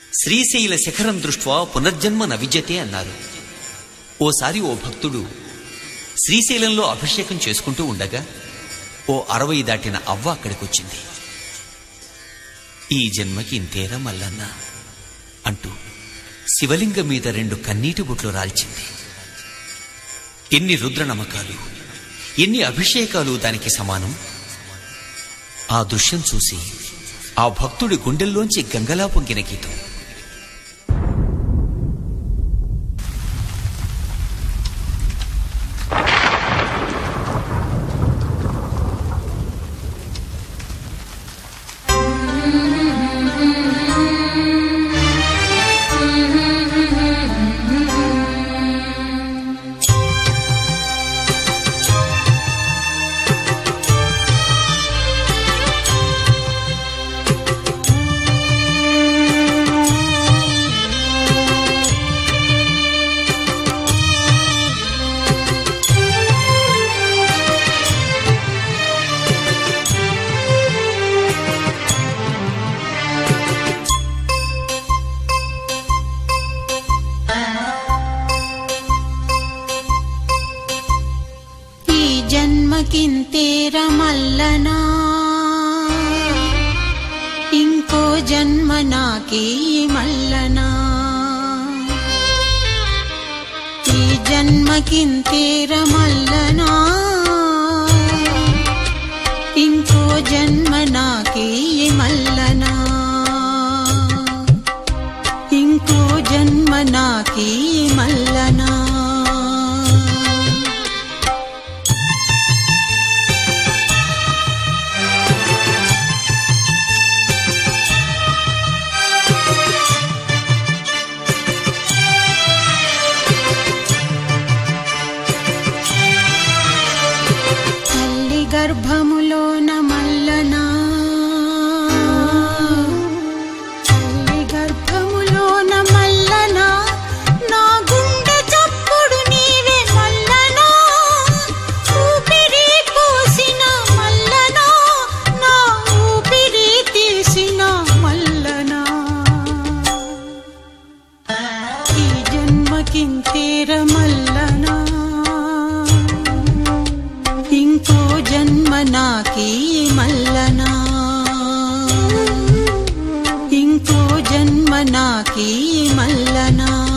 శ్రీశైల శిఖరం దృష్ట్వా పునర్జన్మ నవిద్యతే అన్నారు ఓసారి ఓ భక్తుడు శ్రీశైలంలో అభిషేకం చేసుకుంటూ ఉండగా ఓ అరవై దాటిన అవ్వ అక్కడికొచ్చింది ఈ జన్మకి ఇంతేరా మల్లన్న అంటూ శివలింగం మీద రెండు కన్నీటి బుట్లు రాల్చింది ఎన్ని రుద్ర నమ్మకాలు ఎన్ని అభిషేకాలు దానికి సమానం ఆ దృశ్యం చూసి ఆ భక్తుడి గుండెల్లోంచి గంగలా పొంగిన గీతం ఈ జన్మకింతేర మల్లనా ఇంకో జన్మ నాకీ మల్లనా ఈ జన్మకింతేర మల్లనా ఇంకో జన్మ నాకీ మల్లనా ఇంకో జన్మ నాకీ మల్లనా తల్లి గర్భములోన మల్లనా తల్లి గర్భములోన మల్లనా నా గుండె చప్పుడు నీవే మల్లనా ఊపిరి పోసిన మల్లనా నా ఊపిరి తీసిన మల్లనా ఈ జన్మకింతేర మల్లనా ఇంకో జన్మ నాకీ మల్లనా ఇంకో జన్మ నాకీ మల్లనా